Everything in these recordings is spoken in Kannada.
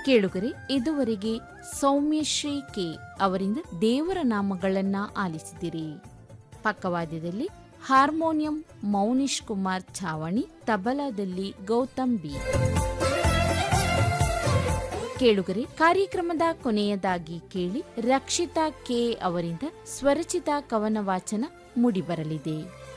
ಕೇಳುಗರೆ ಇದುವರೆಗೆ ಸೌಮ್ಯಶ್ರೀ ಕೆ ಅವರಿಂದ ದೇವರ ನಾಮಗಳನ್ನ ಆಲಿಸಿದಿರಿ ಪಕ್ಕವಾದ್ಯದಲ್ಲಿ ಹಾರ್ಮೋನಿಯಂ ಮೌನಿಶ್ ಕುಮಾರ್ ಛಾವಣಿ ತಬಲಾದಲ್ಲಿ ಗೌತಮ್ ಬಿ ಕೇಳುಗರೆ ಕಾರ್ಯಕ್ರಮದ ಕೊನೆಯದಾಗಿ ಕೇಳಿ ರಕ್ಷಿತಾ ಕೆ ಅವರಿಂದ ಸ್ವರಚಿತ ಕವನ ವಾಚನ ಮೂಡಿಬರಲಿದೆ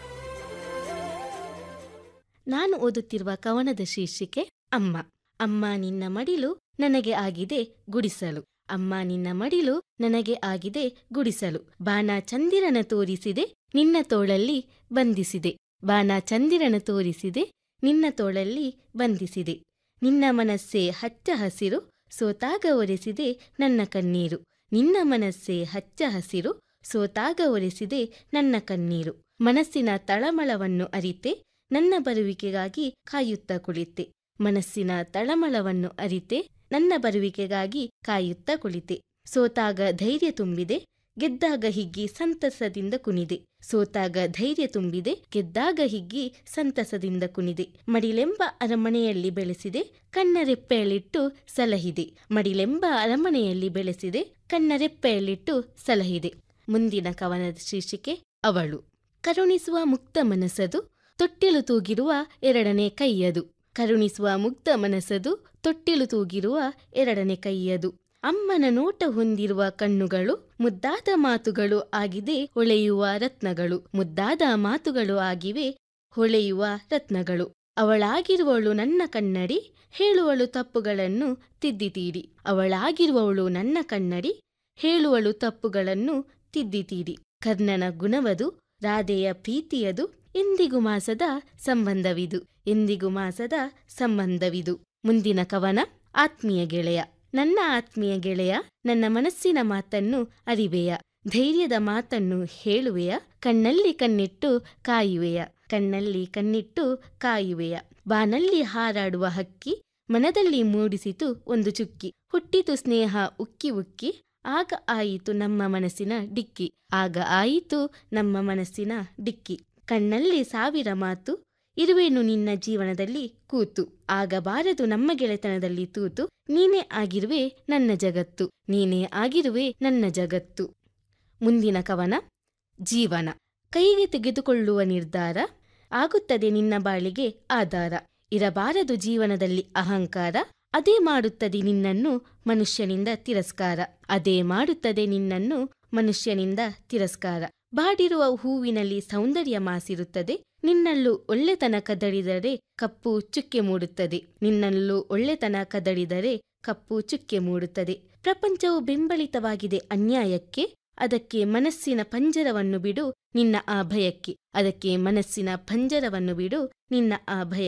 ನಾನು ಓದುತ್ತಿರುವ ಕವನದ ಶೀರ್ಷಿಕೆ ಅಮ್ಮ ಅಮ್ಮ ನಿನ್ನ ಮಡಿಲು ನನಗೆ ಆಗಿದೆ ಗುಡಿಸಲು ಅಮ್ಮ ನಿನ್ನ ಮಡಿಲು ನನಗೆ ಆಗಿದೆ ಗುಡಿಸಲು ಬಾಣ ಚಂದಿರನ ತೋರಿಸಿದೆ ನಿನ್ನ ತೋಳಲ್ಲಿ ಬಂಧಿಸಿದೆ ಬಾಣ ಚಂದಿರನ ತೋರಿಸಿದೆ ನಿನ್ನ ತೋಳಲ್ಲಿ ಬಂಧಿಸಿದೆ ನಿನ್ನ ಮನಸ್ಸೇ ಹಚ್ಚ ಹಸಿರು ಸೋತಾಗ ಒರೆಸಿದೆ ನನ್ನ ಕಣ್ಣೀರು ನಿನ್ನ ಮನಸ್ಸೇ ಹಚ್ಚ ಹಸಿರು ಸೋತಾಗ ಒರೆಸಿದೆ ನನ್ನ ಕಣ್ಣೀರು ಮನಸ್ಸಿನ ತಳಮಳವನ್ನು ಅರಿತೆ ನನ್ನ ಬರುವಿಕೆಗಾಗಿ ಕಾಯುತ್ತಾ ಕುಳಿತೆ ಮನಸ್ಸಿನ ತಳಮಳವನ್ನು ಅರಿತೆ ನನ್ನ ಬರುವಿಕೆಗಾಗಿ ಕಾಯುತ್ತಾ ಕುಳಿತೆ ಸೋತಾಗ ಧೈರ್ಯ ತುಂಬಿದೆ ಗೆದ್ದಾಗ ಹಿಗ್ಗಿ ಸಂತಸದಿಂದ ಕುಣಿದೆ ಸೋತಾಗ ಧೈರ್ಯ ತುಂಬಿದೆ ಗೆದ್ದಾಗ ಹಿಗ್ಗಿ ಸಂತಸದಿಂದ ಕುಣಿದೆ ಮಡಿಲೆಂಬ ಅರಮನೆಯಲ್ಲಿ ಬೆಳೆಸಿದೆ ಕಣ್ಣರೆಪ್ಪೆಯಲ್ಲಿಟ್ಟು ಸಲಹಿದೆ ಮಡಿಲೆಂಬ ಅರಮನೆಯಲ್ಲಿ ಬೆಳೆಸಿದೆ ಕಣ್ಣರೆಪ್ಪೆಯಲ್ಲಿಟ್ಟು ಸಲಹಿದೆ ಮುಂದಿನ ಕವನದ ಶೀರ್ಷಿಕೆ ಅವಳು ಕರುಣಿಸುವ ಮುಕ್ತ ಮನಸ್ಸದು ತೊಟ್ಟಿಲು ತೂಗಿರುವ ಎರಡನೇ ಕೈಯದು ಕರುಣಿಸುವ ಮುಗ್ಧ ಮನಸ್ಸದು ತೊಟ್ಟಿಲು ತೂಗಿರುವ ಎರಡನೇ ಕೈಯದು ಅಮ್ಮನ ನೋಟ ಹೊಂದಿರುವ ಕಣ್ಣುಗಳು ಮುದ್ದಾದ ಮಾತುಗಳು ಆಗಿದೆ ಹೊಳೆಯುವ ರತ್ನಗಳು ಮುದ್ದಾದ ಮಾತುಗಳು ಆಗಿವೆ ಹೊಳೆಯುವ ರತ್ನಗಳು ಅವಳಾಗಿರುವವಳು ನನ್ನ ಕನ್ನಡಿ ಹೇಳುವಳು ತಪ್ಪುಗಳನ್ನು ತಿದ್ದಿತೀಡಿ ಅವಳಾಗಿರುವವಳು ನನ್ನ ಕನ್ನಡಿ ಹೇಳುವಳು ತಪ್ಪುಗಳನ್ನು ತಿದ್ದಿತೀಡಿ ಕರ್ಣನ ಗುಣವದು ರಾಧೆಯ ಪ್ರೀತಿಯದು ಎಂದಿಗೂ ಮಾಸದ ಸಂಬಂಧವಿದು ಎಂದಿಗೂ ಮಾಸದ ಸಂಬಂಧವಿದು ಮುಂದಿನ ಕವನ ಆತ್ಮೀಯ ಗೆಳೆಯ ನನ್ನ ಆತ್ಮೀಯ ಗೆಳೆಯ ನನ್ನ ಮನಸ್ಸಿನ ಮಾತನ್ನು ಅರಿವೆಯ ಧೈರ್ಯದ ಮಾತನ್ನು ಹೇಳುವೆಯ ಕಣ್ಣಲ್ಲಿ ಕಣ್ಣಿಟ್ಟು ಕಾಯುವೆಯ ಕಣ್ಣಲ್ಲಿ ಕಣ್ಣಿಟ್ಟು ಕಾಯುವೆಯ ಬಾನಲ್ಲಿ ಹಾರಾಡುವ ಹಕ್ಕಿ ಮನದಲ್ಲಿ ಮೂಡಿಸಿತು ಒಂದು ಚುಕ್ಕಿ ಹುಟ್ಟಿತು ಸ್ನೇಹ ಉಕ್ಕಿ ಉಕ್ಕಿ ಆಗ ಆಯಿತು ನಮ್ಮ ಮನಸ್ಸಿನ ಡಿಕ್ಕಿ ಆಗ ಆಯಿತು ನಮ್ಮ ಮನಸ್ಸಿನ ಡಿಕ್ಕಿ ಕಣ್ಣಲ್ಲಿ ಸಾವಿರ ಮಾತು ಇರುವೆನು ನಿನ್ನ ಜೀವನದಲ್ಲಿ ಕೂತು ಆಗಬಾರದು ನಮ್ಮ ಗೆಳೆತನದಲ್ಲಿ ತೂತು ನೀನೇ ಆಗಿರುವೆ ನನ್ನ ಜಗತ್ತು ನೀನೇ ಆಗಿರುವೆ ನನ್ನ ಜಗತ್ತು ಮುಂದಿನ ಕವನ ಜೀವನ ಕೈಗೆ ತೆಗೆದುಕೊಳ್ಳುವ ನಿರ್ಧಾರ ಆಗುತ್ತದೆ ನಿನ್ನ ಬಾಳಿಗೆ ಆಧಾರ ಇರಬಾರದು ಜೀವನದಲ್ಲಿ ಅಹಂಕಾರ ಅದೇ ಮಾಡುತ್ತದೆ ನಿನ್ನನ್ನು ಮನುಷ್ಯನಿಂದ ತಿರಸ್ಕಾರ ಅದೇ ಮಾಡುತ್ತದೆ ನಿನ್ನನ್ನು ಮನುಷ್ಯನಿಂದ ತಿರಸ್ಕಾರ ಬಾಡಿರುವ ಹೂವಿನಲ್ಲಿ ಸೌಂದರ್ಯ ಮಾಸಿರುತ್ತದೆ ನಿನ್ನಲ್ಲೂ ಒಳ್ಳೆತನ ಕದಡಿದರೆ ಕಪ್ಪು ಚುಕ್ಕೆ ಮೂಡುತ್ತದೆ ನಿನ್ನಲ್ಲೂ ಒಳ್ಳೆತನ ಕದಡಿದರೆ ಕಪ್ಪು ಚುಕ್ಕೆ ಮೂಡುತ್ತದೆ ಪ್ರಪಂಚವು ಬೆಂಬಲಿತವಾಗಿದೆ ಅನ್ಯಾಯಕ್ಕೆ ಅದಕ್ಕೆ ಮನಸ್ಸಿನ ಪಂಜರವನ್ನು ಬಿಡು ನಿನ್ನ ಆ ಭಯಕ್ಕೆ ಅದಕ್ಕೆ ಮನಸ್ಸಿನ ಪಂಜರವನ್ನು ಬಿಡು ನಿನ್ನ ಆ ಭಯ